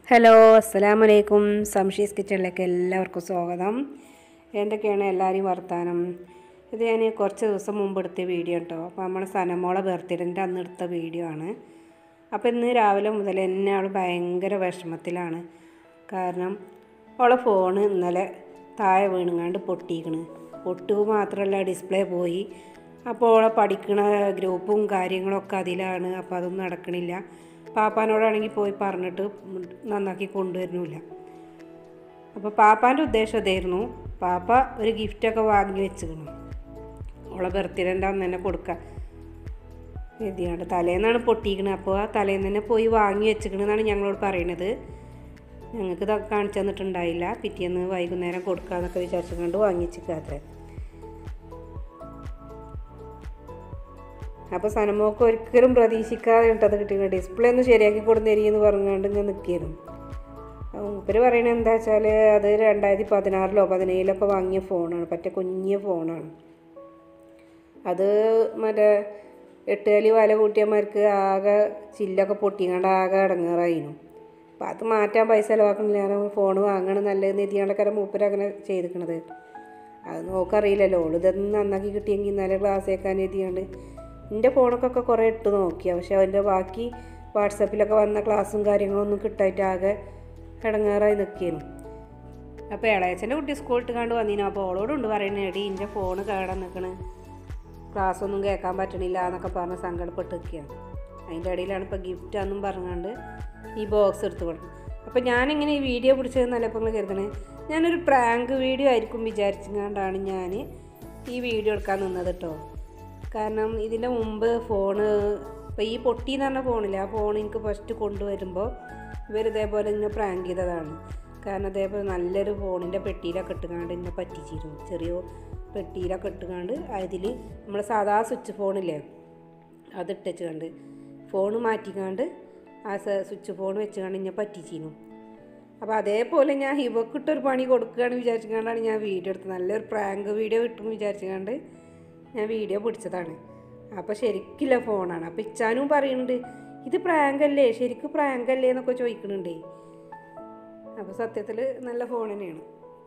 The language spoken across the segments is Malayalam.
ഹലോ അസ്സലാമു അലൈക്കും സംഷീസ് കിച്ചണിലേക്ക് എല്ലാവർക്കും സ്വാഗതം എന്തൊക്കെയാണ് എല്ലാവരെയും വർത്താനം ഇത് ഞാൻ കുറച്ച് ദിവസം മുമ്പ് എടുത്ത വീഡിയോ കേട്ടോ അപ്പോൾ നമ്മുടെ സനമോളെ ബർത്ത്ഡേൻ്റെ അന്ന് എടുത്ത വീഡിയോ ആണ് അപ്പോൾ ഇന്ന് രാവിലെ മുതൽ എന്നെ അവൾ ഭയങ്കര വിഷമത്തിലാണ് കാരണം അവളെ ഫോണ് ഇന്നലെ താഴെ വീണുങ്ങാണ്ട് പൊട്ടിക്കണ് പൊട്ടുക മാത്രമല്ല ഡിസ്പ്ലേ പോയി അപ്പോൾ അവളെ പഠിക്കണ ഗ്രൂപ്പും കാര്യങ്ങളൊക്കെ അതിലാണ് അപ്പോൾ അതൊന്നും നടക്കണില്ല പാപ്പാനോടാണെങ്കിൽ പോയി പറഞ്ഞിട്ട് നന്നാക്കി കൊണ്ടുവരുന്നില്ല അപ്പോൾ പാപ്പാൻ്റെ ഉദ്ദേശം ഇതായിരുന്നു പാപ്പ ഒരു ഗിഫ്റ്റൊക്കെ വാങ്ങി വെച്ചിരുന്നു അവളെ ബർത്ത്ഡേൻ്റെ അന്ന് തന്നെ കൊടുക്കാം എഴുതിയാണ്ട് തലേന്നാണ് പൊട്ടിക്കണത് അപ്പോൾ ആ തലേന്ന് തന്നെ പോയി വാങ്ങി വെച്ചിക്കണെന്നാണ് ഞങ്ങളോട് പറയണത് ഞങ്ങൾക്ക് ഇതൊക്കെ കാണിച്ചു തന്നിട്ടുണ്ടായില്ല പിറ്റേന്ന് വൈകുന്നേരം കൊടുക്കാമെന്നൊക്കെ വിചാരിച്ചുകൊണ്ട് വാങ്ങി വെച്ചിക്കാത്രേ അപ്പോൾ സനമോക്ക് ഒരിക്കലും പ്രതീക്ഷിക്കാതെ ഇട്ടത് കിട്ടിയത് ഡിസ്പ്ലേ ഒന്ന് ശരിയാക്കി കൊടുന്നേരിയെന്ന് പറഞ്ഞുകൊണ്ട് ഇങ്ങനെ നിൽക്കിയിരുന്നു മൂപ്പര് പറയണത് എന്താ വെച്ചാൽ അത് രണ്ടായിരത്തി പതിനാറിലോ പതിനേഴിലൊക്കെ വാങ്ങിയ ഫോണാണ് പറ്റ കുഞ്ഞിയ ഫോണാണ് അത് മറ്റേ എട്ടുകലി വല കൂട്ടിയമാർക്ക് ആകെ ചില്ലൊക്കെ പൊട്ടിങ്ങാണ്ട് ആകെ അടങ്ങാറായിരുന്നു അപ്പം അത് മാറ്റാൻ പൈസ ചിലവാക്കണില്ല ഫോൺ വാങ്ങണം നല്ലതെന്ന് എത്തിയാണ്ടക്കാരെ മൂപ്പര് അങ്ങനെ ചെയ്തിക്കണത് അത് നോക്കറിയില്ലല്ലോ ഓള് ഇതൊന്നും നന്നാക്കി കിട്ടിയെങ്കിൽ ഇന്നലെ ക്ലാസ് കേൾക്കാൻ എത്തിയാണ്ട് എൻ്റെ ഫോണൊക്കെ കുറേ ഇട്ട് നോക്കിയ പക്ഷെ അതിൻ്റെ ബാക്കി വാട്സപ്പിലൊക്കെ വന്ന ക്ലാസ്സും കാര്യങ്ങളൊന്നും കിട്ടായിട്ട് ആകെ കിടങ്ങാറായി നിൽക്കിയിരുന്നു അപ്പോൾ ഇളയച്ചൻ്റെ കുട്ടി സ്കൂളിട്ട് കണ്ട് വന്നിനു അപ്പോൾ ഓളോടുണ്ട് പറയുന്നത് എടി എൻ്റെ ഫോണ് കേടാൻ നിൽക്കണ് ക്ലാസ് ഒന്നും കേൾക്കാൻ പറ്റണില്ല എന്നൊക്കെ പറഞ്ഞ് സങ്കടപ്പെട്ട് നിൽക്കുകയാണ് അതിൻ്റെ ഇടയിലാണ് ഇപ്പോൾ ഗിഫ്റ്റ് എന്നും പറഞ്ഞുകൊണ്ട് ഈ ബോക്സ് എടുത്ത് കൊടുക്കും അപ്പോൾ ഞാനിങ്ങനെ ഈ വീഡിയോ പിടിച്ചതെന്നല്ല ഇപ്പോൾ നിങ്ങൾ കരുതണേ ഞാനൊരു പ്രാങ്ക് വീഡിയോ ആയിരിക്കും വിചാരിച്ചുകൊണ്ടാണ് ഞാൻ ഈ വീഡിയോ എടുക്കാൻ നിന്നത് കേട്ടോ കാരണം ഇതിൻ്റെ മുമ്പ് ഫോണ് ഇപ്പോൾ ഈ പൊട്ടി എന്ന് പറഞ്ഞ ഫോണില്ല ആ ഫോൺ എനിക്ക് ഫസ്റ്റ് കൊണ്ടുവരുമ്പോൾ ഇവർ ഇതേപോലെ ഇങ്ങനെ പ്രാങ്ക് ചെയ്തതാണ് കാരണം അതേപോലെ നല്ലൊരു ഫോണിൻ്റെ പെട്ടിയിലൊക്കെ ഇട്ടുകാണ്ട് എന്നെ പറ്റിച്ചിരുന്നു ചെറിയ പെട്ടിയിലൊക്കെ ഇട്ടുകാണ്ട് അതിൽ നമ്മൾ സാധാ സ്വിച്ച് ഫോണില്ലേ അത് ഇട്ടുവെച്ചുകൊണ്ട് ഫോൺ മാറ്റിക്കാണ്ട് ആ സ്വിച്ച് ഫോൺ വെച്ചുകൊണ്ട് എന്നെ പറ്റിച്ചിരുന്നു അപ്പോൾ അതേപോലെ ഞാൻ ഇവക്കിട്ടൊരു പണി കൊടുക്കുകയാണെന്ന് വിചാരിച്ചുകൊണ്ടാണ് ഞാൻ വീഡിയോ എടുത്തത് നല്ലൊരു പ്രാങ്ക് വീഡിയോ കിട്ടുമെന്ന് വിചാരിച്ചുകൊണ്ട് ഞാൻ വീഡിയോ പിടിച്ചതാണ് അപ്പോൾ ശരിക്കില്ല ഫോണാണ് അപ്പോൾ ഇച്ചാനും പറയുന്നുണ്ട് ഇത് പ്രാങ്ക് അല്ലേ ശരിക്കും പ്രാങ്ക് അല്ലേ എന്നൊക്കെ ചോദിക്കുന്നുണ്ടേ അപ്പോൾ സത്യത്തിൽ നല്ല ഫോൺ തന്നെയാണ്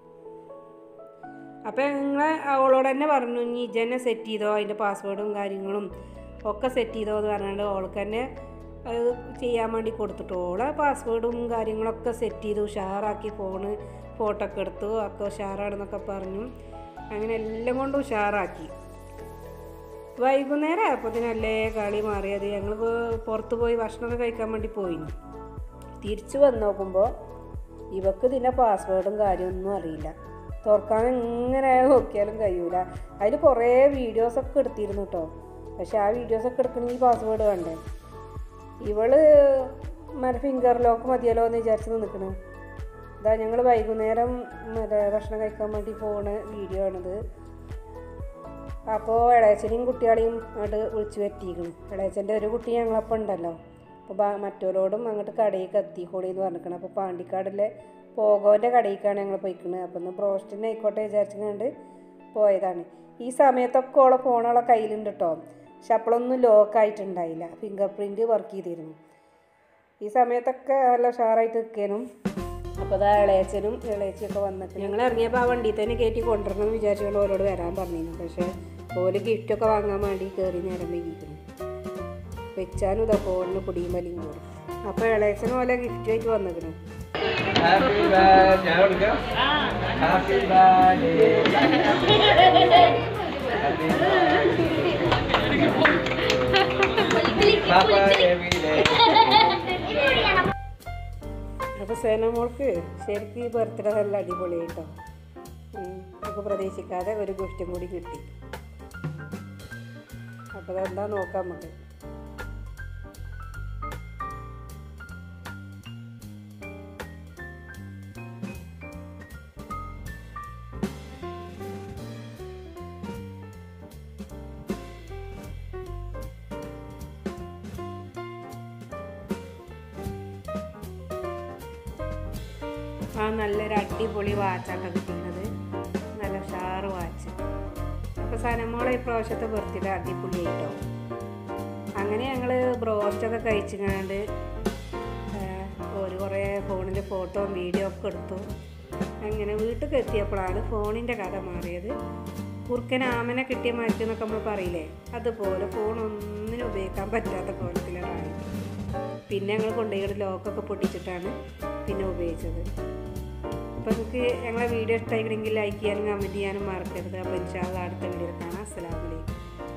അപ്പോൾ ഞങ്ങൾ അവളോട് തന്നെ പറഞ്ഞു ഇനി ഇജന്നെ സെറ്റ് ചെയ്തോ അതിൻ്റെ പാസ്വേഡും കാര്യങ്ങളും ഒക്കെ സെറ്റ് ചെയ്തോ എന്ന് പറഞ്ഞുകൊണ്ട് അവൾക്ക് തന്നെ അത് ചെയ്യാൻ വേണ്ടി കൊടുത്തിട്ട് ഓളെ പാസ്വേഡും കാര്യങ്ങളൊക്കെ സെറ്റ് ചെയ്തു ഉഷാറാക്കി ഫോണ് ഫോട്ടോ ഒക്കെ എടുത്തു ഒക്കെ ഉഷാറാണെന്നൊക്കെ പറഞ്ഞു അങ്ങനെ എല്ലാം കൊണ്ടും ഉഷാറാക്കി വൈകുന്നേരം ആയപ്പോഴത്തേനല്ലേ കളി മാറിയത് ഞങ്ങൾ പുറത്ത് പോയി ഭക്ഷണമൊക്കെ കഴിക്കാൻ വേണ്ടി പോയിന് തിരിച്ചു വന്ന് നോക്കുമ്പോൾ ഇവക്ക് ഇതിൻ്റെ പാസ്വേഡും കാര്യമൊന്നും അറിയില്ല തുറക്കാൻ എങ്ങനെ നോക്കിയാലും കഴിയൂല അതിൽ കുറേ വീഡിയോസൊക്കെ എടുത്തിരുന്നു കേട്ടോ പക്ഷെ ആ വീഡിയോസൊക്കെ എടുക്കണമെങ്കിൽ പാസ്വേഡ് വേണ്ടേ ഇവള് മറ്റേ ഫിംഗർ ലോക്ക് മതിയല്ലോ എന്ന് വിചാരിച്ച് നിൽക്കണ് ഇതാ ഞങ്ങൾ വൈകുന്നേരം മറ്റേ ഭക്ഷണം കഴിക്കാൻ വേണ്ടി പോണ വീഡിയോ ആണിത് അപ്പോൾ ഇളയച്ചനെയും കുട്ടികളെയും അങ്ങോട്ട് വിളിച്ചു വരുത്തിയിരിക്കണം ഇളയച്ചൻ്റെ ഒരു കുട്ടി ഞങ്ങളപ്പം ഉണ്ടല്ലോ അപ്പോൾ മറ്റവരോടും അങ്ങോട്ട് കടയിലേക്ക് എത്തിക്കോളി എന്ന് പറഞ്ഞിരിക്കണം അപ്പോൾ പാണ്ടിക്കാടിലെ പോകോൻ്റെ കടയിലേക്കാണ് ഞങ്ങൾ പോയിക്കുന്നത് അപ്പോൾ ഒന്ന് ബ്രോസ്റ്റിന് ആയിക്കോട്ടെ വിചാരിച്ചുകൊണ്ട് പോയതാണ് ഈ സമയത്തൊക്കെ ഓളെ ഫോണോളെ കയ്യിലുണ്ട് കേട്ടോ പക്ഷെ അപ്പോഴൊന്നും ലോക്ക് ആയിട്ടുണ്ടായില്ല ഫിംഗർ പ്രിൻറ്റ് വർക്ക് ചെയ്തിരുന്നു ഈ സമയത്തൊക്കെ നല്ല ഉഷാറായിട്ട് നിൽക്കാനും അപ്പോൾ അതാ ഇളയച്ചനും ഇളയച്ചിയൊക്കെ വന്നിട്ട് ഞങ്ങൾ ഇറങ്ങിയപ്പോൾ ആ വണ്ടിയിൽ തന്നെ കയറ്റി കൊണ്ടുവരണം എന്ന് വിചാരിച്ചുകൊണ്ട് ഓരോട് വരാൻ പറഞ്ഞിരുന്നു പക്ഷേ ഓല് ഗിഫ്റ്റൊക്കെ വാങ്ങാൻ വേണ്ടി കയറി നേരം വൈകിക്കുന്നു വെച്ചാനും ഇതാ ഫോണിന് പൊടിയും വലിയും കൂടി അപ്പോൾ ഇളയച്ചനും പോലെ ഗിഫ്റ്റ് ആയിട്ട് വന്നിരിക്കണം ഹാപ്പി ബർത്ത്ഡേ ഞാൻ കൊടുക്കാം ഹാപ്പി ബർത്ത്ഡേ പാപ്പ എവിടെ അപ്പോൾ സേനമോൾക്ക് ശരിക്കും ഈ ബർത്ത്ഡേ നല്ല അടിപൊളിയായിട്ടോ നമുക്ക് പ്രതീക്ഷിക്കാതെ ഒരു ഗിഫ്റ്റും കൂടി കിട്ടി അപ്പോൾ അതെന്താ നോക്കാം നമുക്ക് ആ നല്ലൊരു അടിപൊളി വാച്ചാട്ടോ കിട്ടുന്നത് നല്ല ഉഷാറ് വാച്ച് അപ്പോൾ സനമോളെ ഇപ്രാവശ്യത്തെ ബർത്ത്ഡേ അടിപൊളിയായിട്ടോ അങ്ങനെ ഞങ്ങൾ ബ്രോസ്റ്റൊക്കെ കഴിച്ചിങ്ങാണ്ട് ഓരോ അവർ കുറേ ഫോണിൽ ഫോട്ടോ വീഡിയോ ഒക്കെ എടുത്തു അങ്ങനെ വീട്ടിൽ എത്തിയപ്പോഴാണ് ഫോണിൻ്റെ കഥ മാറിയത് കുറുക്കൻ ആമനെ കിട്ടിയ മാറ്റി എന്നൊക്കെ നമ്മൾ പറയില്ലേ അതുപോലെ ഫോൺ ഒന്നിനും ഉപയോഗിക്കാൻ പറ്റാത്ത കോലത്തിലാണ് പിന്നെ ഞങ്ങൾ കൊണ്ടുപോയി ലോക്കൊക്കെ പൊട്ടിച്ചിട്ടാണ് പിന്നെ ഉപയോഗിച്ചത് അപ്പോൾ നിങ്ങൾക്ക് ഞങ്ങളെ വീഡിയോ ഇഷ്ടമായിക്കണമെങ്കിൽ ലൈക്ക് ചെയ്യാനും കമൻറ്റ് ചെയ്യാനും മറക്കരുത് അപ്പോൾ ഇൻഷാല്ല അടുത്ത വീഡിയോയിൽ കാണാം അസ്സലാമലൈക്കും